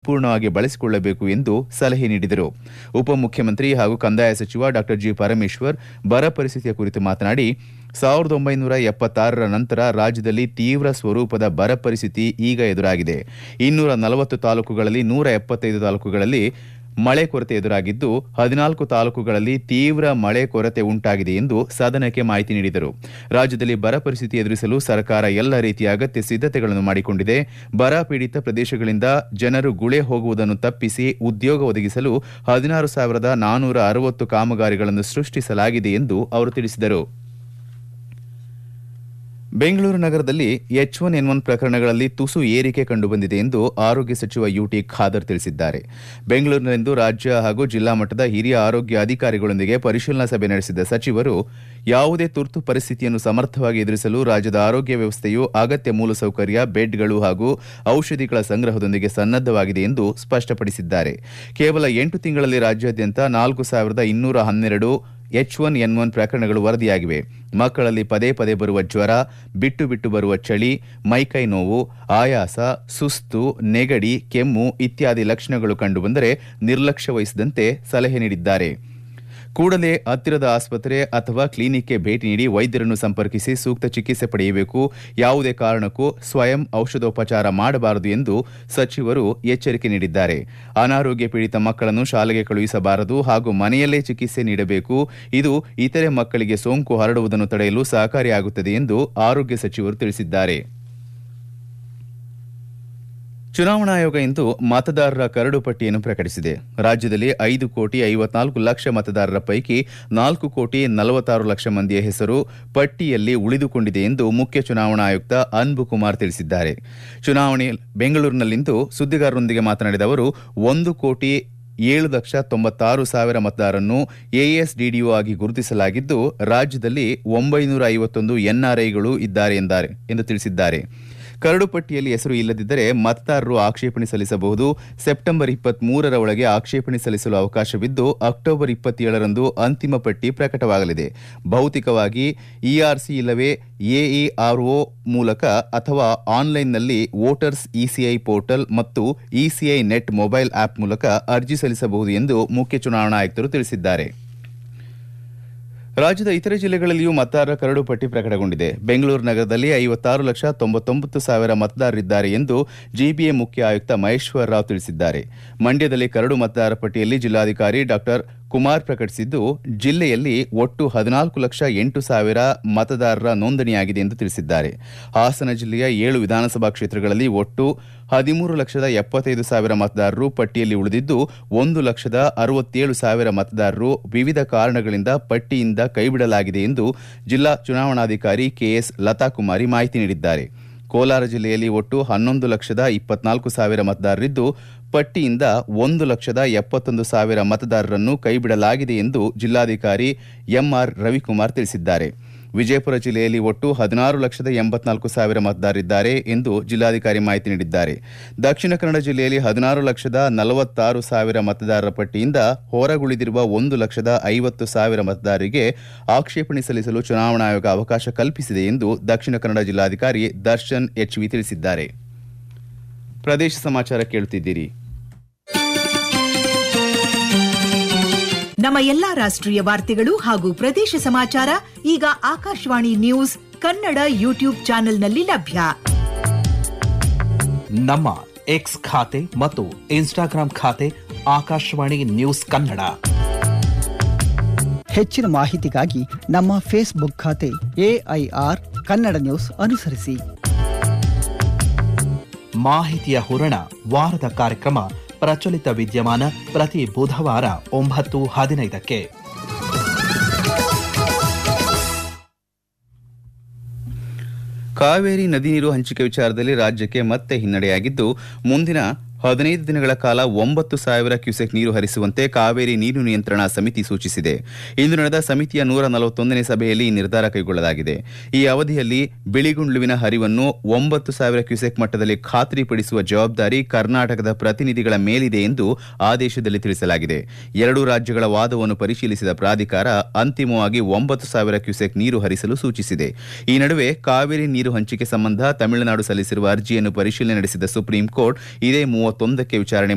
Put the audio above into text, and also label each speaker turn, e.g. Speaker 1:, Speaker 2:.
Speaker 1: ಸಂಪೂರ್ಣವಾಗಿ ಬಳಸಿಕೊಳ್ಳಬೇಕು ಎಂದು ಸಲಹೆ ನೀಡಿದರು ಉಪಮುಖ್ಯಮಂತ್ರಿ ಹಾಗೂ ಕಂದಾಯ ಸಚಿವ ಡಾ ಜಿ ಪರಮೇಶ್ವರ್ ಬರ ಪರಿಸ್ಥಿತಿಯ ಕುರಿತು ಮಾತನಾಡಿ ಸಾವಿರದ ಒಂಬೈನೂರ ಎಪ್ಪತ್ತಾರರ ನಂತರ ರಾಜ್ಯದಲ್ಲಿ ತೀವ್ರ ಸ್ವರೂಪದ ಬರ ಪರಿಸ್ಥಿತಿ ಈಗ ಎದುರಾಗಿದೆ ಇನ್ನೂರ ನಲವತ್ತು ತಾಲೂಕುಗಳಲ್ಲಿ ನೂರ ಎಪ್ಪತ್ತೈದು ತಾಲೂಕುಗಳಲ್ಲಿ ಮಳೆ ಕೊರತೆ ಎದುರಾಗಿದ್ದು ಹದಿನಾಲ್ಕು ತಾಲೂಕುಗಳಲ್ಲಿ ತೀವ್ರ ಮಳೆ ಕೊರತೆ ಉಂಟಾಗಿದೆ ಎಂದು ಸದನಕ್ಕೆ ಮಾಹಿತಿ ನೀಡಿದರು ರಾಜ್ಯದಲ್ಲಿ ಬರ ಪರಿಸ್ಥಿತಿ ಎದುರಿಸಲು ಸರ್ಕಾರ ಎಲ್ಲ ರೀತಿಯ ಅಗತ್ಯ ಸಿದ್ಧತೆಗಳನ್ನು ಮಾಡಿಕೊಂಡಿದೆ ಬರ ಪೀಡಿತ ಪ್ರದೇಶಗಳಿಂದ ಜನರು ಗುಳೆ ಹೋಗುವುದನ್ನು ತಪ್ಪಿಸಿ ಉದ್ಯೋಗ ಒದಗಿಸಲು ಹದಿನಾರು ಸಾವಿರದ ನಾನೂರ ಅರವತ್ತು ಕಾಮಗಾರಿಗಳನ್ನು ಸೃಷ್ಟಿಸಲಾಗಿದೆ ಎಂದು ಅವರು ತಿಳಿಸಿದರು ಬೆಂಗಳೂರು ನಗರದಲ್ಲಿ ಎಚ್ ಒನ್ ಎನ್ ಒನ್ ಪ್ರಕರಣಗಳಲ್ಲಿ ತುಸು ಏರಿಕೆ ಕಂಡುಬಂದಿದೆ ಎಂದು ಆರೋಗ್ಯ ಸಚಿವ ಯುಟಿ ಖಾದರ್ ತಿಳಿಸಿದ್ದಾರೆ ಬೆಂಗಳೂರಿನಲ್ಲಿಂದು ರಾಜ್ಯ ಹಾಗೂ ಜಿಲ್ಲಾ ಮಟ್ಟದ ಹಿರಿಯ ಆರೋಗ್ಯ ಅಧಿಕಾರಿಗಳೊಂದಿಗೆ ಪರಿಶೀಲನಾ ಸಭೆ ನಡೆಸಿದ ಸಚಿವರು ಯಾವುದೇ ತುರ್ತು ಪರಿಸ್ಥಿತಿಯನ್ನು ಸಮರ್ಥವಾಗಿ ಎದುರಿಸಲು ರಾಜ್ಯದ ಆರೋಗ್ಯ ವ್ಯವಸ್ಥೆಯು ಅಗತ್ಯ ಮೂಲಸೌಕರ್ಯ ಬೆಡ್ಗಳು ಹಾಗೂ ಔಷಧಿಗಳ ಸಂಗ್ರಹದೊಂದಿಗೆ ಸನ್ನದ್ದವಾಗಿದೆ ಎಂದು ಸ್ಪಷ್ಟಪಡಿಸಿದ್ದಾರೆ ಕೇವಲ ಎಂಟು ತಿಂಗಳಲ್ಲಿ ರಾಜ್ಯಾದ್ಯಂತ ನಾಲ್ಕು ಸಾವಿರದ ಇನ್ನೂರ ಹನ್ನೆರಡು ಎಚ್ ಒನ್ ಎನ್ ಒನ್ ಪ್ರಕರಣಗಳು ವರದಿಯಾಗಿವೆ ಮಕ್ಕಳಲ್ಲಿ ಪದೇ ಪದೇ ಬರುವ ಜ್ವರ ಬಿಟ್ಟು ಬಿಟ್ಟು ಬರುವ ಚಳಿ ಮೈಕೈ ನೋವು ಆಯಾಸ ಸುಸ್ತು ನೆಗಡಿ ಕೆಮ್ಮು ಇತ್ಯಾದಿ ಲಕ್ಷಣಗಳು ಕಂಡುಬಂದರೆ ನಿರ್ಲಕ್ಷ್ಯ ವಹಿಸದಂತೆ ಸಲಹೆ ನೀಡಿದ್ದಾರೆ ಕೂಡಲೇ ಹತ್ತಿರದ ಆಸ್ಪತ್ರೆ ಅಥವಾ ಕ್ಲಿನಿಕ್ಗೆ ಭೇಟಿ ನೀಡಿ ವೈದ್ಯರನ್ನು ಸಂಪರ್ಕಿಸಿ ಸೂಕ್ತ ಚಿಕಿತ್ಸೆ ಪಡೆಯಬೇಕು ಯಾವುದೇ ಕಾರಣಕ್ಕೂ ಸ್ವಯಂ ಔಷಧೋಪಚಾರ ಮಾಡಬಾರದು ಎಂದು ಸಚಿವರು ಎಚ್ಚರಿಕೆ ನೀಡಿದ್ದಾರೆ ಅನಾರೋಗ್ಯ ಪೀಡಿತ ಮಕ್ಕಳನ್ನು ಶಾಲೆಗೆ ಕಳುಹಿಸಬಾರದು ಹಾಗೂ ಮನೆಯಲ್ಲೇ ಚಿಕಿತ್ಸೆ ನೀಡಬೇಕು ಇದು ಇತರೆ ಮಕ್ಕಳಿಗೆ ಸೋಂಕು ಹರಡುವುದನ್ನು ತಡೆಯಲು ಸಹಕಾರಿಯಾಗುತ್ತದೆ ಎಂದು ಆರೋಗ್ಯ ಸಚಿವರು ತಿಳಿಸಿದ್ದಾರೆ ಚುನಾವಣಾ ಆಯೋಗ ಇಂದು ಮತದಾರರ ಕರಡು ಪಟ್ಟಿಯನ್ನು ಪ್ರಕಟಿಸಿದೆ ರಾಜ್ಯದಲ್ಲಿ ಐದು ಕೋಟಿ ಐವತ್ನಾಲ್ಕು ಲಕ್ಷ ಮತದಾರರ ಪೈಕಿ ನಾಲ್ಕು ಕೋಟಿ ನಲವತ್ತಾರು ಲಕ್ಷ ಮಂದಿಯ ಹೆಸರು ಪಟ್ಟಿಯಲ್ಲಿ ಉಳಿದುಕೊಂಡಿದೆ ಎಂದು ಮುಖ್ಯ ಚುನಾವಣಾ ಆಯುಕ್ತ ಅನ್ಬು ಕುಮಾರ್ ತಿಳಿಸಿದ್ದಾರೆ ಚುನಾವಣೆ ಬೆಂಗಳೂರಿನಲ್ಲಿಂದು ಸುದ್ದಿಗಾರರೊಂದಿಗೆ ಮಾತನಾಡಿದ ಅವರು ಒಂದು ಕೋಟಿ ಏಳು ಲಕ್ಷ ತೊಂಬತ್ತಾರು ಸಾವಿರ ಮತದಾರರನ್ನು ಎಎಸ್ಡಿಡಿಒ ಆಗಿ ಗುರುತಿಸಲಾಗಿದ್ದು ರಾಜ್ಯದಲ್ಲಿ ಒಂಬೈನೂರ ಐವತ್ತೊಂದು ಎನ್ಆರ್ಐಗಳು ಇದ್ದಾರೆ ಎಂದಾರೆ ಎಂದು ತಿಳಿಸಿದ್ದಾರೆ ಕರಡು ಪಟ್ಟಿಯಲ್ಲಿ ಹೆಸರು ಇಲ್ಲದಿದ್ದರೆ ಮತದಾರರು ಆಕ್ಷೇಪಣೆ ಸಲ್ಲಿಸಬಹುದು ಸೆಪ್ಟೆಂಬರ್ ಇಪ್ಪತ್ತ್ ಮೂರರ ಒಳಗೆ ಆಕ್ಷೇಪಣೆ ಸಲ್ಲಿಸಲು ಅವಕಾಶವಿದ್ದು ಅಕ್ಟೋಬರ್ ಇಪ್ಪತ್ತೇಳರಂದು ಅಂತಿಮ ಪಟ್ಟಿ ಪ್ರಕಟವಾಗಲಿದೆ ಭೌತಿಕವಾಗಿ ಇಆರ್ಸಿ ಇಲ್ಲವೇ ಎಇಆರ್ಒ ಮೂಲಕ ಅಥವಾ ಆನ್ಲೈನ್ನಲ್ಲಿ ವೋಟರ್ಸ್ ಇಸಿಐ ಪೋರ್ಟಲ್ ಮತ್ತು ಇಸಿಐ ನೆಟ್ ಮೊಬೈಲ್ ಆಪ್ ಮೂಲಕ ಅರ್ಜಿ ಸಲ್ಲಿಸಬಹುದು ಎಂದು ಮುಖ್ಯ ಚುನಾವಣಾ ಆಯುಕ್ತರು ತಿಳಿಸಿದ್ದಾರೆ ರಾಜ್ಯದ ಇತರೆ ಜಿಲ್ಲೆಗಳಲ್ಲಿಯೂ ಮತದಾರರ ಕರಡು ಪಟ್ಟಿ ಪ್ರಕಟಗೊಂಡಿದೆ ಬೆಂಗಳೂರು ನಗರದಲ್ಲಿ ಐವತ್ತಾರು ಲಕ್ಷ ತೊಂಬತ್ತೊಂಬತ್ತು ಸಾವಿರ ಮತದಾರರಿದ್ದಾರೆ ಎಂದು ಜಿಬಿಎ ಮುಖ್ಯ ಆಯುಕ್ತ ಮಹೇಶ್ವರ್ ರಾವ್ ತಿಳಿಸಿದ್ದಾರೆ ಮಂಡ್ಯದಲ್ಲಿ ಕರಡು ಮತದಾರರ ಪಟ್ಟಿಯಲ್ಲಿ ಜಿಲ್ಲಾಧಿಕಾರಿ ಡಾ ಕುಮಾರ್ ಪ್ರಕಟಿಸಿದ್ದು ಜಿಲ್ಲೆಯಲ್ಲಿ ಒಟ್ಟು ಹದಿನಾಲ್ಕು ಲಕ್ಷ ಎಂಟು ಸಾವಿರ ಮತದಾರರ ನೋಂದಣಿಯಾಗಿದೆ ಎಂದು ತಿಳಿಸಿದ್ದಾರೆ ಹಾಸನ ಜಿಲ್ಲೆಯ ಏಳು ವಿಧಾನಸಭಾ ಕ್ಷೇತ್ರಗಳಲ್ಲಿ ಒಟ್ಟು ಹದಿಮೂರು ಲಕ್ಷದ ಎಪ್ಪತ್ತೈದು ಸಾವಿರ ಮತದಾರರು ಪಟ್ಟಿಯಲ್ಲಿ ಉಳಿದಿದ್ದು ಒಂದು ಲಕ್ಷದ ಅರವತ್ತೇಳು ಸಾವಿರ ಮತದಾರರು ವಿವಿಧ ಕಾರಣಗಳಿಂದ ಪಟ್ಟಿಯಿಂದ ಕೈಬಿಡಲಾಗಿದೆ ಎಂದು ಜಿಲ್ಲಾ ಚುನಾವಣಾಧಿಕಾರಿ ಕೆಎಸ್ ಲತಾಕುಮಾರಿ ಮಾಹಿತಿ ನೀಡಿದ್ದಾರೆ ಕೋಲಾರ ಜಿಲ್ಲೆಯಲ್ಲಿ ಒಟ್ಟು ಹನ್ನೊಂದು ಲಕ್ಷದ ಇಪ್ಪತ್ನಾಲ್ಕು ಸಾವಿರ ಮತದಾರರಿದ್ದು ಪಟ್ಟಿಯಿಂದ ಒಂದು ಲಕ್ಷದ ಎಪ್ಪತ್ತೊಂದು ಸಾವಿರ ಮತದಾರರನ್ನು ಕೈಬಿಡಲಾಗಿದೆ ಎಂದು ಜಿಲ್ಲಾಧಿಕಾರಿ ಎಂಆರ್ ರವಿಕುಮಾರ್ ತಿಳಿಸಿದ್ದಾರೆ ವಿಜಯಪುರ ಜಿಲ್ಲೆಯಲ್ಲಿ ಒಟ್ಟು ಹದಿನಾರು ಲಕ್ಷದ ಎಂಬತ್ನಾಲ್ಕು ಸಾವಿರ ಮತದಾರರಿದ್ದಾರೆ ಎಂದು ಜಿಲ್ಲಾಧಿಕಾರಿ ಮಾಹಿತಿ ನೀಡಿದ್ದಾರೆ ದಕ್ಷಿಣ ಕನ್ನಡ ಜಿಲ್ಲೆಯಲ್ಲಿ ಹದಿನಾರು ಲಕ್ಷದ ನಲವತ್ತಾರು ಸಾವಿರ ಮತದಾರರ ಪಟ್ಟಿಯಿಂದ ಹೊರಗುಳಿದಿರುವ ಒಂದು ಲಕ್ಷದ ಐವತ್ತು ಸಾವಿರ ಮತದಾರರಿಗೆ ಆಕ್ಷೇಪಣೆ ಸಲ್ಲಿಸಲು ಚುನಾವಣಾ ಆಯೋಗ ಅವಕಾಶ ಕಲ್ಪಿಸಿದೆ ಎಂದು ದಕ್ಷಿಣ ಕನ್ನಡ ಜಿಲ್ಲಾಧಿಕಾರಿ ದರ್ಶನ್ ಎಚ್ವಿ ತಿಳಿಸಿದ್ದಾರೆ ಪ್ರದೇಶ ಸಮಾಚಾರ ಕೇಳುತ್ತಿದ್ದೀರಿ
Speaker 2: ನಮ್ಮ ಎಲ್ಲಾ ರಾಷ್ಟ್ರೀಯ ವಾರ್ತೆಗಳು ಹಾಗೂ ಪ್ರದೇಶ ಸಮಾಚಾರ ಈಗ ಆಕಾಶವಾಣಿ ನ್ಯೂಸ್ ಕನ್ನಡ ಯೂಟ್ಯೂಬ್ ಚಾನೆಲ್ನಲ್ಲಿ ಲಭ್ಯ
Speaker 3: ನಮ್ಮ ಎಕ್ಸ್ ಖಾತೆ ಮತ್ತು ಇನ್ಸ್ಟಾಗ್ರಾಂ ಖಾತೆ ಆಕಾಶವಾಣಿ ನ್ಯೂಸ್ ಕನ್ನಡ
Speaker 4: ಹೆಚ್ಚಿನ ಮಾಹಿತಿಗಾಗಿ ನಮ್ಮ ಫೇಸ್ಬುಕ್ ಖಾತೆ ಎಐಆರ್ ಕನ್ನಡ ನ್ಯೂಸ್ ಅನುಸರಿಸಿ
Speaker 3: ಮಾಹಿತಿಯ ಹೂರಣ ವಾರದ ಕಾರ್ಯಕ್ರಮ ಪ್ರಚಲಿತ ವಿದ್ಯಮಾನ ಪ್ರತಿ ಬುಧವಾರ ಒಂಬತ್ತು ಹದಿನೈದಕ್ಕೆ
Speaker 1: ಕಾವೇರಿ ನದಿ ನೀರು ಹಂಚಿಕೆ ವಿಚಾರದಲ್ಲಿ ರಾಜ್ಯಕ್ಕೆ ಮತ್ತೆ ಹಿನ್ನಡೆಯಾಗಿದ್ದು ಮುಂದಿನ ಹದಿನೈದು ದಿನಗಳ ಕಾಲ ಒಂಬತ್ತು ಸಾವಿರ ಕ್ಯೂಸೆಕ್ ನೀರು ಹರಿಸುವಂತೆ ಕಾವೇರಿ ನೀರು ನಿಯಂತ್ರಣಾ ಸಮಿತಿ ಸೂಚಿಸಿದೆ ಇಂದು ನಡೆದ ಸಮಿತಿಯ ನೂರ ನಲವತ್ತೊಂದನೇ ಸಭೆಯಲ್ಲಿ ಈ ನಿರ್ಧಾರ ಕೈಗೊಳ್ಳಲಾಗಿದೆ ಈ ಅವಧಿಯಲ್ಲಿ ಬಿಳಿಗುಂಡ್ಲುವಿನ ಹರಿವನ್ನು ಒಂಬತ್ತು ಸಾವಿರ ಕ್ಯೂಸೆಕ್ ಮಟ್ಟದಲ್ಲಿ ಖಾತ್ರಿಪಡಿಸುವ ಜವಾಬ್ದಾರಿ ಕರ್ನಾಟಕದ ಪ್ರತಿನಿಧಿಗಳ ಮೇಲಿದೆ ಎಂದು ಆದೇಶದಲ್ಲಿ ತಿಳಿಸಲಾಗಿದೆ ಎರಡೂ ರಾಜ್ಯಗಳ ವಾದವನ್ನು ಪರಿಶೀಲಿಸಿದ ಪ್ರಾಧಿಕಾರ ಅಂತಿಮವಾಗಿ ಒಂಬತ್ತು ಸಾವಿರ ಕ್ಯೂಸೆಕ್ ನೀರು ಹರಿಸಲು ಸೂಚಿಸಿದೆ ಈ ನಡುವೆ ಕಾವೇರಿ ನೀರು ಹಂಚಿಕೆ ಸಂಬಂಧ ತಮಿಳುನಾಡು ಸಲ್ಲಿಸಿರುವ ಅರ್ಜಿಯನ್ನು ಪರಿಶೀಲನೆ ನಡೆಸಿದ ಸುಪ್ರೀಂ ಕೋರ್ಟ್ ಇದೇ ಮೂವತ್ತೊಂದಕ್ಕೆ ವಿಚಾರಣೆ